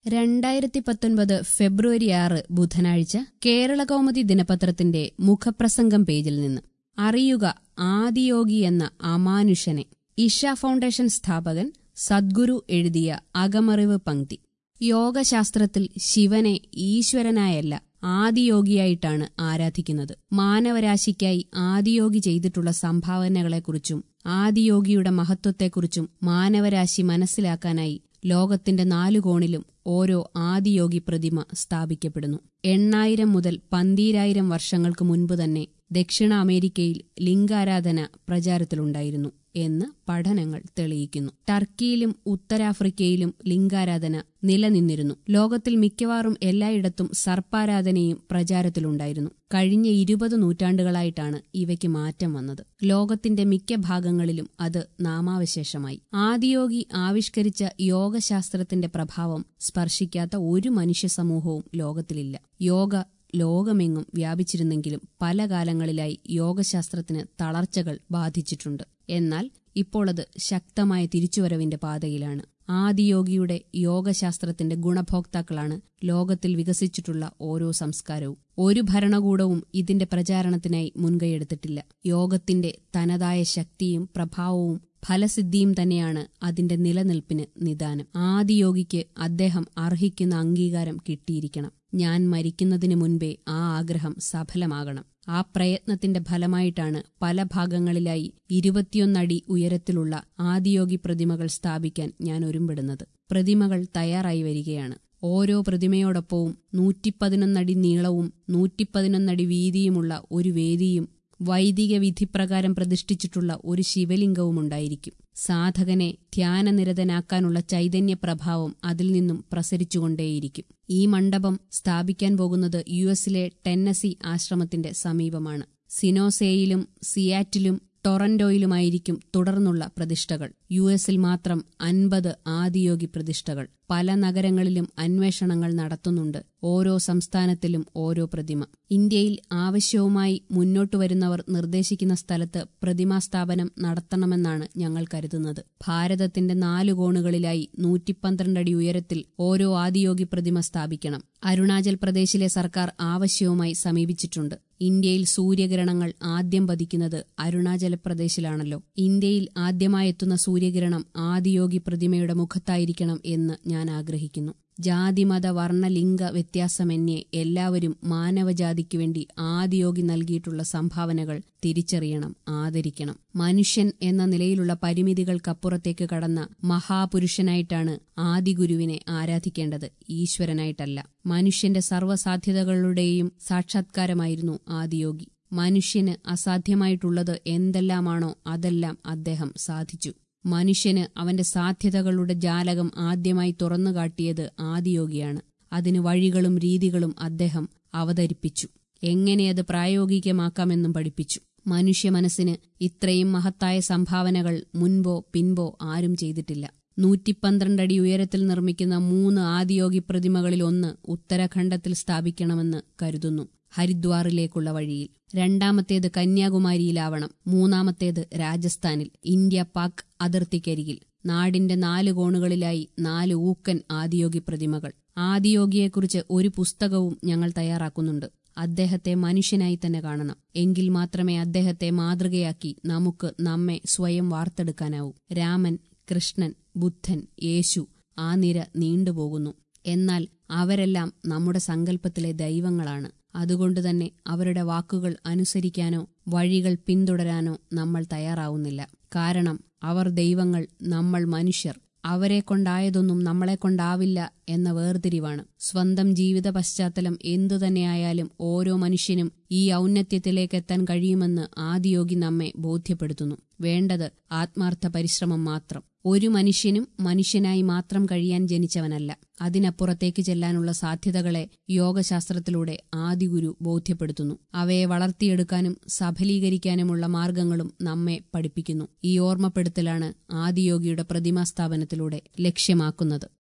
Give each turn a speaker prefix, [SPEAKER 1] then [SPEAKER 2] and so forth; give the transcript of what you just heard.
[SPEAKER 1] രണ്ടായിരത്തി പത്തൊൻപത് ഫെബ്രുവരി ആറ് ബുധനാഴ്ച കേരള കൗമുദി ദിനപത്രത്തിന്റെ മുഖപ്രസംഗം പേജിൽ നിന്ന് അറിയുക ആദിയോഗി എന്ന അമാനുഷനെ ഇഷ ഫൗണ്ടേഷൻ സ്ഥാപകൻ സദ്ഗുരു എഴുതിയ അകമറിവ് പങ്ക്തി യോഗശാസ്ത്രത്തിൽ ശിവനെ ഈശ്വരനായല്ല ആദിയോഗിയായിട്ടാണ് ആരാധിക്കുന്നത് മാനവരാശിക്കായി ആദിയോഗി ചെയ്തിട്ടുള്ള സംഭാവനകളെക്കുറിച്ചും ആദിയോഗിയുടെ മഹത്വത്തെക്കുറിച്ചും മാനവരാശി മനസ്സിലാക്കാനായി ലോകത്തിന്റെ നാലു കോണിലും ഓരോ ആദിയോഗി പ്രതിമ സ്ഥാപിക്കപ്പെടുന്നു എണ്ണായിരം മുതൽ പന്തീരായിരം വർഷങ്ങൾക്ക് മുൻപ് തന്നെ ദക്ഷിണ അമേരിക്കയിൽ ലിംഗാരാധന പ്രചാരത്തിലുണ്ടായിരുന്നു എന്ന് പഠനങ്ങൾ തെളിയിക്കുന്നു ടർക്കിയിലും ഉത്തരാഫ്രിക്കയിലും ലിംഗാരാധന നിലനിന്നിരുന്നു ലോകത്തിൽ മിക്കവാറും എല്ലായിടത്തും സർപ്പാരാധനയും പ്രചാരത്തിലുണ്ടായിരുന്നു കഴിഞ്ഞ ഇരുപത് നൂറ്റാണ്ടുകളായിട്ടാണ് ഇവയ്ക്ക് മാറ്റം വന്നത് ലോകത്തിന്റെ മിക്ക ഭാഗങ്ങളിലും അത് നാമാവശേഷമായി ആദിയോഗി ആവിഷ്കരിച്ച യോഗശാസ്ത്രത്തിന്റെ പ്രഭാവം സ്പർശിക്കാത്ത ഒരു മനുഷ്യ സമൂഹവും ലോകത്തിലില്ല യോഗ ലോകമെങ്ങും വ്യാപിച്ചിരുന്നെങ്കിലും പല കാലങ്ങളിലായി യോഗശാസ്ത്രത്തിന് തളർച്ചകൾ ബാധിച്ചിട്ടുണ്ട് എന്നാൽ ഇപ്പോൾ അത് ശക്തമായ തിരിച്ചുവരവിന്റെ പാതയിലാണ് ആദിയോഗിയുടെ യോഗശാസ്ത്രത്തിന്റെ ഗുണഭോക്താക്കളാണ് ലോകത്തിൽ വികസിച്ചിട്ടുള്ള ഓരോ സംസ്കാരവും ഒരു ഭരണകൂടവും ഇതിന്റെ പ്രചാരണത്തിനായി മുൻകൈയെടുത്തിട്ടില്ല യോഗത്തിന്റെ തനതായ ശക്തിയും പ്രഭാവവും ഫലസിദ്ധിയും തന്നെയാണ് അതിന്റെ നിലനിൽപ്പിന് നിദാനം ആദിയോഗിക്ക് അദ്ദേഹം അർഹിക്കുന്ന അംഗീകാരം കിട്ടിയിരിക്കണം ഞാൻ മരിക്കുന്നതിന് മുൻപേ ആ ആഗ്രഹം സഫലമാകണം ആ പ്രയത്നത്തിന്റെ ഫലമായിട്ടാണ് പല ഭാഗങ്ങളിലായി ഇരുപത്തിയൊന്നടി ഉയരത്തിലുള്ള ആദിയോഗി പ്രതിമകൾ സ്ഥാപിക്കാൻ ഞാൻ ഒരുമ്പെടുന്നത് പ്രതിമകൾ തയ്യാറായി വരികയാണ് ഓരോ പ്രതിമയോടൊപ്പവും നൂറ്റിപ്പതിനൊന്നടി നീളവും നൂറ്റിപ്പതിനൊന്നടി വീതിയുമുള്ള ഒരു വേദിയും വൈദിക വിധിപ്രകാരം പ്രതിഷ്ഠിച്ചിട്ടുള്ള ഒരു ശിവലിംഗവുമുണ്ടായിരിക്കും സാധകനെ ധ്യാനനിരതനാക്കാനുള്ള ചൈതന്യപ്രഭാവം അതിൽ നിന്നും പ്രസരിച്ചുകൊണ്ടേയിരിക്കും ഈ മണ്ഡപം സ്ഥാപിക്കാൻ പോകുന്നത് യു എസിലെ ടെന്നസി ആശ്രമത്തിന്റെ സമീപമാണ് സിനോസേയിലും സിയാറ്റിലും ടൊറന്റോയിലുമായിരിക്കും തുടർന്നുള്ള പ്രതിഷ്ഠകൾ യു എസിൽ മാത്രം അൻപത് ആദിയോഗി പ്രതിഷ്ഠകൾ പല നഗരങ്ങളിലും അന്വേഷണങ്ങൾ നടത്തുന്നുണ്ട് ഓരോ സംസ്ഥാനത്തിലും ഓരോ പ്രതിമ ഇന്ത്യയിൽ ആവശ്യവുമായി മുന്നോട്ടു വരുന്നവർ നിർദ്ദേശിക്കുന്ന സ്ഥലത്ത് പ്രതിമാസ്ഥാപനം നടത്തണമെന്നാണ് ഞങ്ങൾ കരുതുന്നത് ഭാരതത്തിന്റെ നാലു കോണുകളിലായി നൂറ്റിപ്പന്ത്രണ്ടടി ഉയരത്തിൽ ഓരോ ആദിയോഗി പ്രതിമ സ്ഥാപിക്കണം അരുണാചൽ പ്രദേശിലെ സർക്കാർ ആവശ്യവുമായി സമീപിച്ചിട്ടുണ്ട് ഇന്ത്യയിൽ സൂര്യകിരണങ്ങൾ ആദ്യം പതിക്കുന്നത് അരുണാചൽ പ്രദേശിലാണല്ലോ ഇന്ത്യയിൽ ആദ്യമായെത്തുന്ന സൂര്യകിരണം ആദിയോഗി പ്രതിമയുടെ മുഖത്തായിരിക്കണം എന്ന് ഞാൻ ആഗ്രഹിക്കുന്നു ജാതിമത വർണ്ണലിംഗ വ്യത്യാസമന്യേ എല്ലാവരും മാനവജാതിക്കു വേണ്ടി ആദിയോഗി നൽകിയിട്ടുള്ള സംഭാവനകൾ തിരിച്ചറിയണം ആദരിക്കണം മനുഷ്യൻ എന്ന നിലയിലുള്ള പരിമിതികൾക്കപ്പുറത്തേക്ക് കടന്ന മഹാപുരുഷനായിട്ടാണ് ആദിഗുരുവിനെ ആരാധിക്കേണ്ടത് ഈശ്വരനായിട്ടല്ല മനുഷ്യന്റെ സർവ്വസാധ്യതകളുടെയും സാക്ഷാത്കാരമായിരുന്നു ആദിയോഗി മനുഷ്യന് അസാധ്യമായിട്ടുള്ളത് എന്തെല്ലാമാണോ അതെല്ലാം അദ്ദേഹം സാധിച്ചു മനുഷ്യന് അവന്റെ സാധ്യതകളുടെ ജാലകം ആദ്യമായി തുറന്നുകാട്ടിയത് ആദിയോഗിയാണ് അതിന് വഴികളും രീതികളും അദ്ദേഹം അവതരിപ്പിച്ചു എങ്ങനെ അത് പ്രായോഗികമാക്കാമെന്നും പഠിപ്പിച്ചു മനുഷ്യ മനസ്സിന് ഇത്രയും മഹത്തായ സംഭാവനകൾ മുൻപോ പിൻപോ ആരും ചെയ്തിട്ടില്ല നൂറ്റിപ്പന്ത്രണ്ടടി ഉയരത്തിൽ നിർമ്മിക്കുന്ന മൂന്ന് ആദിയോഗി പ്രതിമകളിൽ ഒന്ന് ഉത്തരാഖണ്ഡത്തിൽ സ്ഥാപിക്കണമെന്ന് കരുതുന്നു ഹരിദ്വാറിലേക്കുള്ള വഴിയിൽ രണ്ടാമത്തേത് കന്യാകുമാരിയിലാവണം മൂന്നാമത്തേത് രാജസ്ഥാനിൽ ഇന്ത്യ പാക് അതിർത്തിക്കരികിൽ നാടിന്റെ നാല് കോണുകളിലായി നാല് ഊക്കൻ ആദിയോഗി പ്രതിമകൾ ആദിയോഗിയെക്കുറിച്ച് ഒരു പുസ്തകവും ഞങ്ങൾ തയ്യാറാക്കുന്നുണ്ട് അദ്ദേഹത്തെ മനുഷ്യനായി തന്നെ കാണണം എങ്കിൽ മാത്രമേ അദ്ദേഹത്തെ മാതൃകയാക്കി നമുക്ക് നമ്മെ സ്വയം വാർത്തെടുക്കാനാവൂ രാമൻ കൃഷ്ണൻ ബുദ്ധൻ യേശു ആ നിര നീണ്ടുപോകുന്നു എന്നാൽ അവരെല്ലാം നമ്മുടെ സങ്കല്പത്തിലെ ദൈവങ്ങളാണ് അതുകൊണ്ടുതന്നെ അവരുടെ വാക്കുകൾ അനുസരിക്കാനോ വഴികൾ പിന്തുടരാനോ നമ്മൾ തയ്യാറാവുന്നില്ല കാരണം അവർ ദൈവങ്ങൾ നമ്മൾ മനുഷ്യർ അവരെ കൊണ്ടായതൊന്നും നമ്മളെ കൊണ്ടാവില്ല എന്ന വേർതിരിവാണ് സ്വന്തം ജീവിത പശ്ചാത്തലം എന്തുതന്നെയായാലും ഓരോ മനുഷ്യനും ഈ ഔന്നത്യത്തിലേക്കെത്താൻ കഴിയുമെന്ന് ആദിയോഗി നമ്മെ ബോധ്യപ്പെടുത്തുന്നു വേണ്ടത് ആത്മാർത്ഥ പരിശ്രമം മാത്രം ഒരു മനുഷ്യനും മനുഷ്യനായി മാത്രം കഴിയാൻ ജനിച്ചവനല്ല അതിനപ്പുറത്തേക്ക് ചെല്ലാനുള്ള സാധ്യതകളെ യോഗശാസ്ത്രത്തിലൂടെ ആദിഗുരു ബോധ്യപ്പെടുത്തുന്നു അവയെ വളർത്തിയെടുക്കാനും സഫലീകരിക്കാനുമുള്ള മാർഗങ്ങളും നമ്മെ പഠിപ്പിക്കുന്നു ഈ ഓർമ്മപ്പെടുത്തലാണ് ആദിയോഗിയുടെ പ്രതിമാസ്ഥാപനത്തിലൂടെ ലക്ഷ്യമാക്കുന്നത്